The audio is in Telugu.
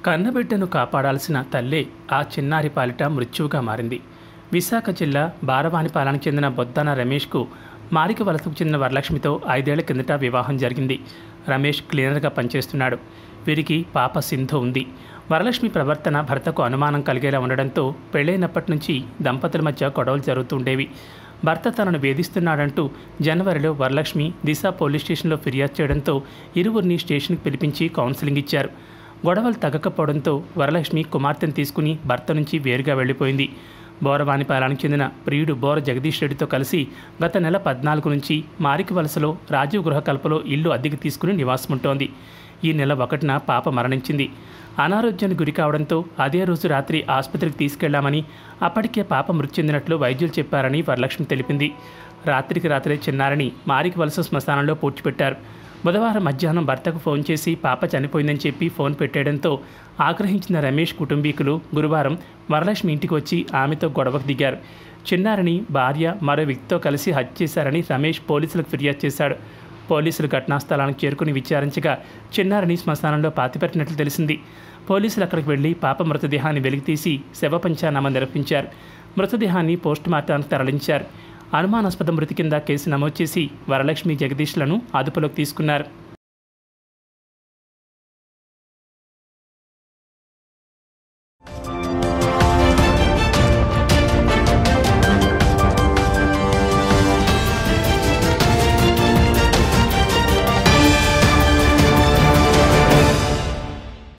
కన్నబిడ్డను కాపాడాల్సిన తల్లే ఆ చిన్నారి పాలిట మృత్యువుగా మారింది విశాఖ జిల్లా బారవానిపాలెనికి చెందిన బొద్దాన రమేష్కు మారిక వలసకు చెందిన వరలక్ష్మితో ఐదేళ్ల కిందట వివాహం జరిగింది రమేష్ క్లీనర్గా పనిచేస్తున్నాడు వీరికి పాప సింధు ఉంది వరలక్ష్మి ప్రవర్తన భర్తకు అనుమానం కలిగేలా ఉండడంతో పెళ్ళైనప్పటి నుంచి దంపతుల మధ్య గొడవలు జరుగుతుండేవి భర్త తనను వేధిస్తున్నాడంటూ జనవరిలో వరలక్ష్మి దిశ పోలీస్ స్టేషన్లో ఫిర్యాదు చేయడంతో ఇరువురిని స్టేషన్కి పిలిపించి కౌన్సిలింగ్ ఇచ్చారు గొడవలు తగ్గకపోవడంతో వరలక్ష్మి కుమార్తెను తీసుకుని భర్త నుంచి వేరుగా వెళ్ళిపోయింది బోరవానిపాలెనికి చెందిన ప్రియుడు బోర జగదీష్ రెడ్డితో కలిసి గత నెల పద్నాలుగు నుంచి మారికి వలసలో రాజీవ్ గృహకల్పలో ఇల్లు అద్దెకి తీసుకుని నివాసముంటోంది ఈ నెల ఒకటిన పాప మరణించింది అనారోగ్యానికి గురి కావడంతో అదే రోజు రాత్రి ఆసుపత్రికి తీసుకెళ్లామని అప్పటికే పాప మృతి చెందినట్లు వైద్యులు చెప్పారని వరలక్ష్మి తెలిపింది రాత్రికి రాత్రే చిన్నారని మారికి వలస శ్మశానంలో పూడ్చిపెట్టారు బుధవారం మధ్యాహ్నం భర్తకు ఫోన్ చేసి పాప చనిపోయిందని చెప్పి ఫోన్ పెట్టేయడంతో ఆగ్రహించిన రమేష్ కుటుంబీకులు గురువారం వరలక్ష్మి ఇంటికి వచ్చి ఆమెతో గొడవకు దిగారు చిన్నారిని భార్య మరో వ్యక్తితో కలిసి హత్య చేశారని రమేష్ పోలీసులకు ఫిర్యాదు చేశాడు పోలీసులు ఘటనా స్థలానికి చేరుకుని విచారించగా చిన్నారిని శ్మశానంలో పాతిపెట్టినట్లు తెలిసింది పోలీసులు అక్కడికి వెళ్లి పాప మృతదేహాన్ని వెలికితీసి శవ పంచానామా నిర్వహించారు మృతదేహాన్ని పోస్టుమార్టానికి తరలించారు అనుమానాస్పద మృతి కింద కేసు నమోదు చేసి వరలక్ష్మి జగదీష్లను అదుపులోకి తీసుకున్నారు